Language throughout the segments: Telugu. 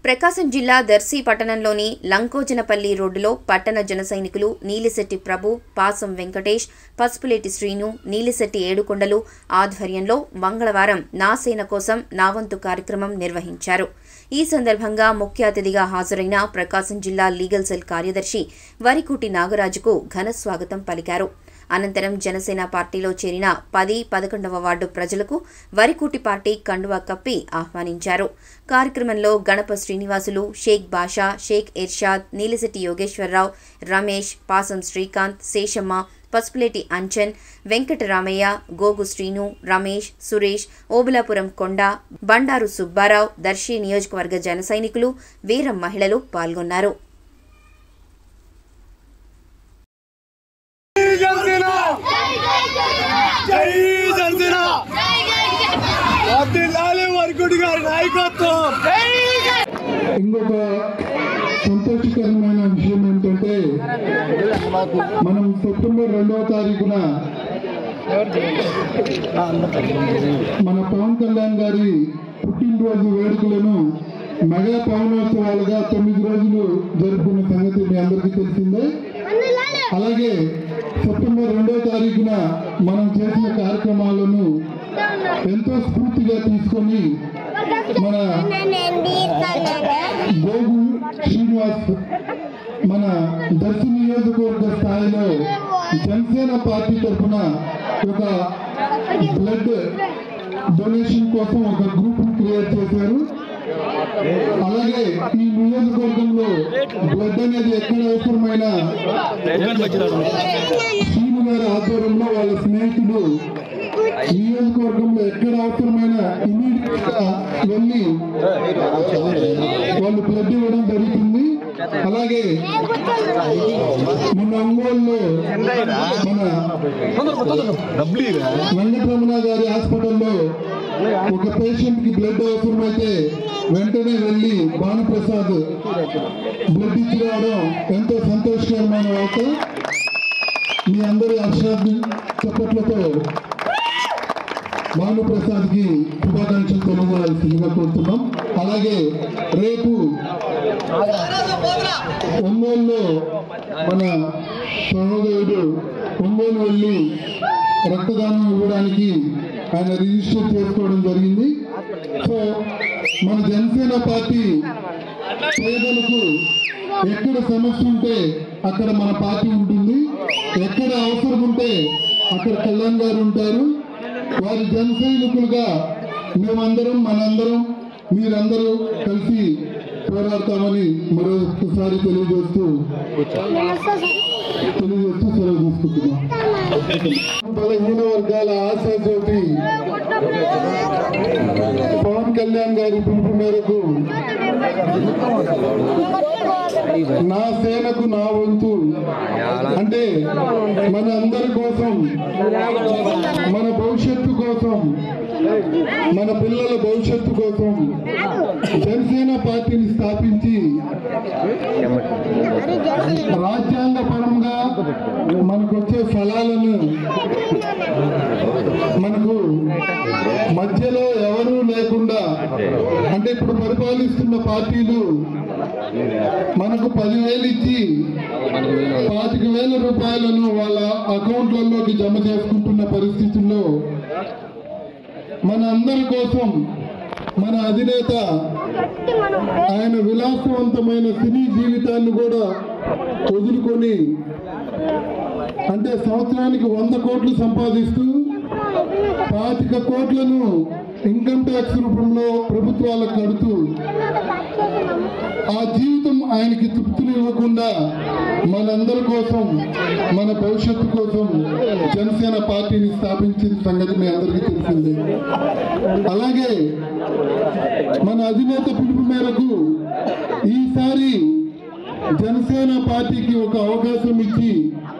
ప్రకాశం జిల్లా దర్శి పట్టణంలోని లంకోజనపల్లి రోడ్డులో పట్టణ జన సైనికులు నీలిశెట్టి ప్రభు పాసం వెంకటేష్ పసుపులేటి శ్రీను నీలిశెట్టి ఏడుకొండలు ఆధ్వర్యంలో మంగళవారం నా సేన కోసం నా వంతు కార్యక్రమం నిర్వహించారు ఈ సందర్భంగా ముఖ్య అతిథిగా హాజరైన ప్రకాశం జిల్లా లీగల్ సెల్ కార్యదర్శి వరికుటి నాగరాజుకు ఘన స్వాగతం పలికారు అనంతరం జనసేన పార్టీలో చేరిన పది పదకొండవ వార్డు ప్రజలకు వరికూటి పార్టీ కండువా కప్పి ఆహ్వానించారు కార్యక్రమంలో గణప శ్రీనివాసులు షేక్ బాషా షేక్ ఇర్షాద్ నీలిశెట్టి యోగేశ్వరరావు రమేష్ పాసం శ్రీకాంత్ శేషమ్మ పసుపులేటి అంచన్ వెంకటరామయ్య గోగు శ్రీను రమేష్ సురేష్ ఓబులాపురం కొండ బండారు సుబ్బారావు దర్శి నియోజకవర్గ జన సైనికులు వీర మహిళలు పాల్గొన్నారు జనసేన జై జనసేన వర్ధిల్లాలి వరకుడి గారి నాయకత్వం ఇంకొక సంతోషకరమైన విషయం ఏంటంటే మనం సెప్టెంబర్ రెండవ తారీఖున మన పవన్ కళ్యాణ్ గారి పుట్టినరోజు వేడుకలను మెగా పవనోత్సవాలుగా తొమ్మిది రోజులు జరుపుకున్న సంగతి మీ అందరికీ తెలిసిందే అలాగే సెప్టెంబర్ రెండవ తారీఖున మనం చేసిన కార్యక్రమాలను ఎంతో స్ఫూర్తిగా తీసుకొని మన గోగు శ్రీనివాస్ మన దర్శి నియోజకవర్గ స్థాయిలో జనసేన పార్టీ తరఫున ఒక బ్లడ్ డొనేషన్ కోసం ఒక గ్రూప్ క్రియేట్ చేశారు అలాగే ఈ నియోజకవర్గంలో బ్లడ్ అనేది ఎక్కడ అవసరమైన శ్రీను గారి ఆధ్వర్యంలో వాళ్ళ స్నేహితులు నియోజకవర్గంలో ఎక్కడ అవసరమైన ఇమీడియట్ గా వెళ్ళి వాళ్ళు బ్లడ్ ఇవ్వడం జరుగుతుంది అలాగే మన ఒంగోలులో మన వెంకటరమణ గారి హాస్పిటల్లో ఒక పేషెంట్ కి బ్లడ్ అవసరమైతే వెంటనే వెళ్ళి భానుప్రసాద్ బ్లడ్ ఇచ్చి రావడం ఎంతో సంతోషకరమైన వార్త మీ అందరి హర్షాన్ని చప్పట్లతో భానుప్రసాద్ కి శుభాకాంక్షలు తెలియజేయాల్సిందిగా కోరుతున్నాం అలాగే రేపు ఒంగోలులో మన సహోదరుడు ఒంగోలు వెళ్ళి రక్తదానం ఇవ్వడానికి ఆయన రిజిస్టర్ చేసుకోవడం జరిగింది సో మన జనసేన పార్టీ పేదలకు ఎక్కడ సమస్య ఉంటే అక్కడ మన పార్టీ ఉంటుంది ఎక్కడ అవసరం ఉంటే అక్కడ కళ్యాణ్ గారు ఉంటారు వారి జన సైనికులుగా మేమందరం మనందరం మీరందరూ కలిసి పోరాడతామని మరొకసారి తెలియజేస్తూ తెలియజేస్తూ సెలవు తీసుకుంటున్నాం బలహీన వర్గాల ఆశాజ్యోతి పవన్ కళ్యాణ్ గారి పిలుపు మేరకు నా సేనకు నా వంతు అంటే మన అందరి కోసం మన భవిష్యత్తు కోసం మన పిల్లల భవిష్యత్తు కోసం జనసేన పార్టీని స్థాపించి రాజ్యాంగ పరంగా మనకు వచ్చే ఫలాలను మనకు మధ్యలో ఎవరూ లేకుండా అంటే ఇప్పుడు పరిపాలిస్తున్న పార్టీలు మనకు పదివేలు ఇచ్చి పాతిక వేల రూపాయలను వాళ్ళ అకౌంట్లలోకి జమ చేసుకుంటున్న పరిస్థితుల్లో మన అందరి కోసం మన అధినేత ఆయన విలాసవంతమైన సినీ జీవితాన్ని కూడా వదులుకొని అంటే సంవత్సరానికి వంద కోట్లు సంపాదిస్తూ పాతిక కోట్లను ఇన్కమ్ ట్యాక్స్ రూపంలో ప్రభుత్వాలకు కడుతూ ఆ జీవితం ఆయనకి తృప్తిని ఇవ్వకుండా మనందరి కోసం మన భవిష్యత్తు కోసం జనసేన పార్టీని స్థాపించిన సంగతి మీ అందరికీ తెలిసిందే అలాగే మన అధినేత పిలుపు మేరకు ఈసారి జనసేన పార్టీకి ఒక అవకాశం ఇచ్చి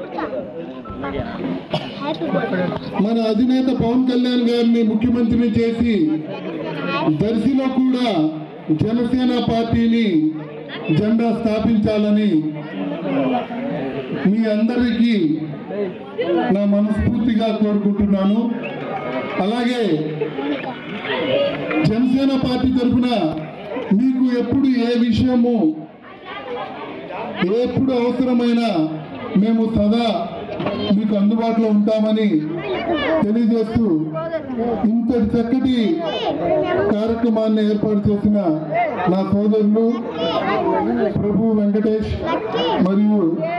మన అధినేత పవన్ కళ్యాణ్ గారిని ముఖ్యమంత్రిని చేసి దర్శిలో కూడా జనసేన పార్టీని జెండా స్థాపించాలని మీ అందరికీ నా మనస్ఫూర్తిగా కోరుకుంటున్నాను అలాగే జనసేన పార్టీ తరఫున మీకు మీకు ఎప్పుడు ఏ విషయము ఎప్పుడు అవసరమైనా మేము సదా మీకు అందుబాటులో ఉంటామని తెలియజేస్తూ ఇంతటి చక్కటి కార్యక్రమాన్ని ఏర్పాటు చేసిన నా సోదరులు ప్రభు వెంకటేష్ మరియు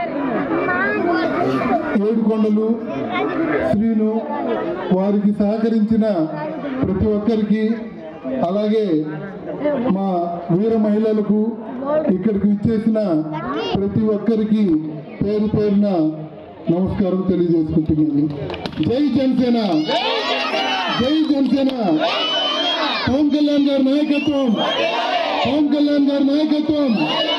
ఏడుకొండలు శ్రీను వారికి సహకరించిన ప్రతి ఒక్కరికి అలాగే మా వీర మహిళలకు ఇక్కడికి ఇచ్చేసిన ప్రతి ఒక్కరికి పేరు పేరున నమస్కారం తెలియజేసుకుంటున్నాను జై జనసేన జై జనసేన పవన్ కళ్యాణ్ గారి నాయకత్వం పవన్ కళ్యాణ్ గారి నాయకత్వం